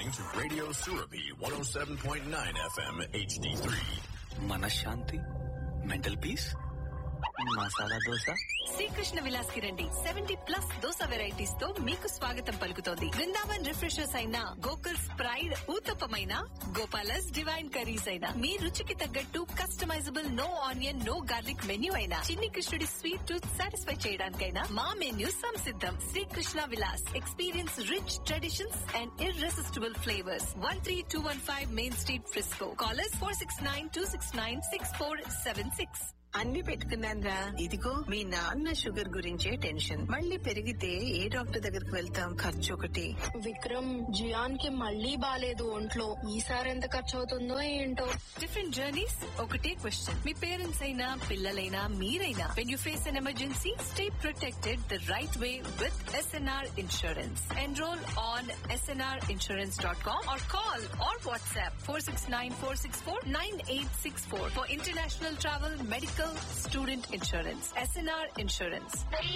listening to Radio Surabi 107.9 FM HD3. మనశ్శాంతి mental peace masala dosa Srikrishna Vilas కి రండి సెవెంటీ ప్లస్ దోస వెరైటీస్ తో మీకు స్వాగతం పలుకుతోంది బృందావన్ రిఫ్రెషర్స్ అయిన గోకుల్స్ ప్రైడ్ ఊతప్పమైన గోపాలస్ డివైన్ కర్రీస్ అయినా మీ రుచికి తగ్గట్టు customisable no onion no garlic menu అయినా చిన్ని కృష్ణుడి స్వీట్ టూత్ సాటిస్ఫై చేయడానికైనా మా మెన్యూ సంసిద్ధం Srikrishna Vilas experience rich traditions and irresistible flavours one three two one five main street Frisco callers four six nine two six nine six four seven six అన్ని పెట్టుకున్నాన్రా ఇదిగో మీ నాన్న షుగర్ గురించే టెన్షన్ మళ్ళీ పెరిగితే ఏ డాక్టర్ దగ్గరికి వెళ్తాం ఖర్చు ఒకటి విక్రమ్ జియాన్ కి మళ్ళీ బాలేదు ఒంట్లో ఈసారి ఎంత ఖర్చు అవుతుందో ఏంటో డిఫరెంట్ జర్నీస్ ఒకటే క్వశ్చన్ మీ పేరెంట్స్ అయినా పిల్లలైనా మీరైనా when you face an emergency stay protected the right way with SNR insurance enrol on SNR insurance dot com or call or WhatsApp four six nine four six four nine eight six four for international travel medical student insurance SNR insurance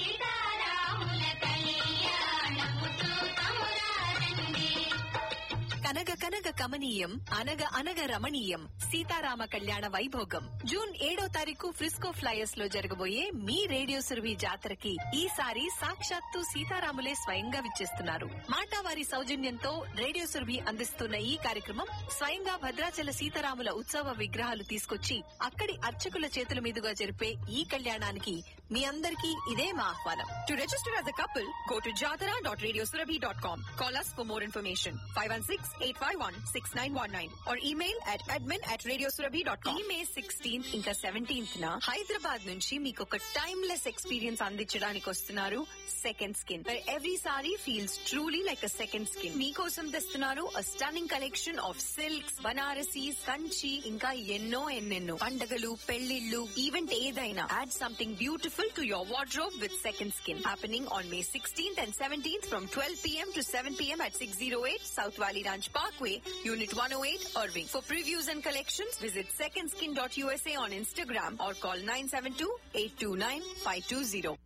కనగ కనగ కమనీయం అనగ అనగ రమణీయం సీతారామ కళ్యాణ వైభోగం June ఏడో తారీఖు Frisco flyers లో జరగబోయే మీ రేడియో సురభి జాతరకి ఈసారి సాక్షాత్తు సీతారాములే స్వయంగా విచ్చేస్తున్నారు మాటావారి సౌజన్యంతో రేడియో సురభి అందిస్తున్న ఈ కార్యక్రమం స్వయంగా భద్రాచల సీతారాముల ఉత్సవ విగ్రహాలు తీసుకొచ్చి అక్కడి అర్చకుల చేతుల మీదుగా జరిపే ఈ కళ్యాణానికి మీ అందరికీ ఇదే మా ఆహ్వానం to register as a couple go to jatara.radiosurabhi.com call us for more information 516-851-6919 or email at admin at radiosurabhi.com ఈ మే సిక్స్టీన్త్ ఇంకా సెవెంటీన్త్ న హైదరాబాద్ నుంచి మీకు ఒక టైమ్లెస్ ఎక్స్పీరియన్స్ అందించడానికి వస్తున్నారు second skin every sari feels truly like a second skin మీకోసం తెస్తున్నారు a stunning collection of silks Banarasis Kanchi ఇంకా ఎన్నో ఎన్నెన్నో పండగలు పెళ్లిళ్ళు ఈవెంట్ ఏదైనా add something beautiful to your wardrobe with second skin happening on May sixteenth and seventeenth from twelve pm to 7 pm at 608 South Valley Ranch Parkway, Unit 108, Irving. For previews and collections, visit secondskin.usa on Instagram or call 972-829-520.